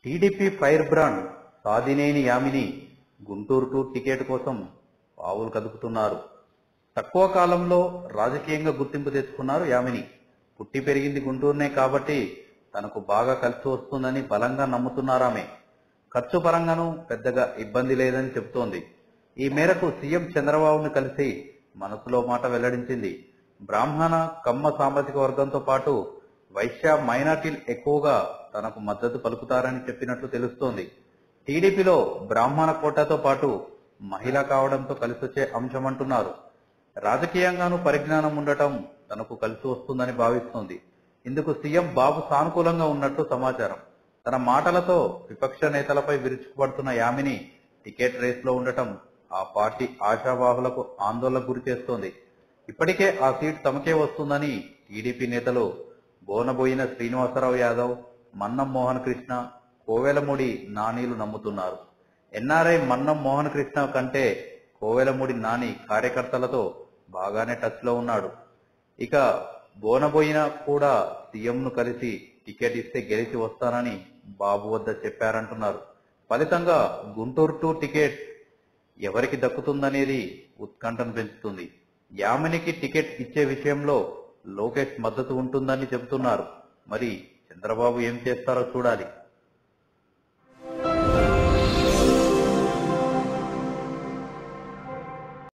TDP fire brand Sadineni Yamini Guntur టూర్ ticket కోసం పావులు కదుపుతున్నారు తక్కువ కాలంలో రాజకీయంగా గుర్తింపు తెచ్చుకున్నారు యామిని పుట్టి పెరిగింది గుంటూరునే కాబట్టి తనకు బాగా కలిసి వస్తుందని బలంగా నమ్ముతున్నారామె ఖర్చు పరంగానూ పెద్దగా ఇబ్బంది లేదని చెబుతోంది ఈ మేరకు సీఎం చంద్రబాబును కలిసి మనసులో మాట వెల్లడించింది బ్రాహ్మణ కమ్మ సామాజిక వర్గంతో పాటు వైశ్య మైనార్టీలు ఎక్కువగా తనకు మద్దతు పలుకుతారని చెప్పినట్లు తెలుస్తోంది టీడీపీలో బ్రాహ్మణ కోటాతో పాటు మహిళ కావడంతో కలిసొచ్చే అంశం అంటున్నారు రాజకీయంగానూ పరిజ్ఞానం ఉండటం తనకు కలిసి వస్తుందని భావిస్తోంది ఇందుకు సీఎం బాబు సానుకూలంగా ఉన్నట్టు సమాచారం తన మాటలతో విపక్ష నేతలపై విరుచుకుపడుతున్న యామిని టికెట్ రేస్ లో ఉండటం ఆ పార్టీ ఆశావాహులకు ఆందోళనకు గురి చేస్తోంది ఇప్పటికే ఆ సీట్ తమకే వస్తుందని టీడీపీ నేతలు బోనబోయిన శ్రీనివాసరావు యాదవ్ మన్నం మోహన్ కృష్ణ కోవెలముడి నానీలు నమ్ముతున్నారు ఎన్ఆర్ఐ మన్నం మోహన్ కృష్ణ కంటే కోవెలముడి నాని కార్యకర్తలతో బాగానే టచ్ లో ఉన్నాడు ఇక బోనబోయిన కూడా సీఎం ను కలిసి టికెట్ ఇస్తే గెలిచి వస్తానని బాబు వద్ద చెప్పారంటున్నారు ఫలితంగా గుంటూరు టూ టికెట్ ఎవరికి దక్కుతుందనేది ఉత్కంఠను పెంచుతుంది యామినికి టికెట్ ఇచ్చే విషయంలో లోకేష్ మద్దతు ఉంటుందని చెబుతున్నారు మరి చంద్రబాబు ఏం చేస్తారో చూడాలి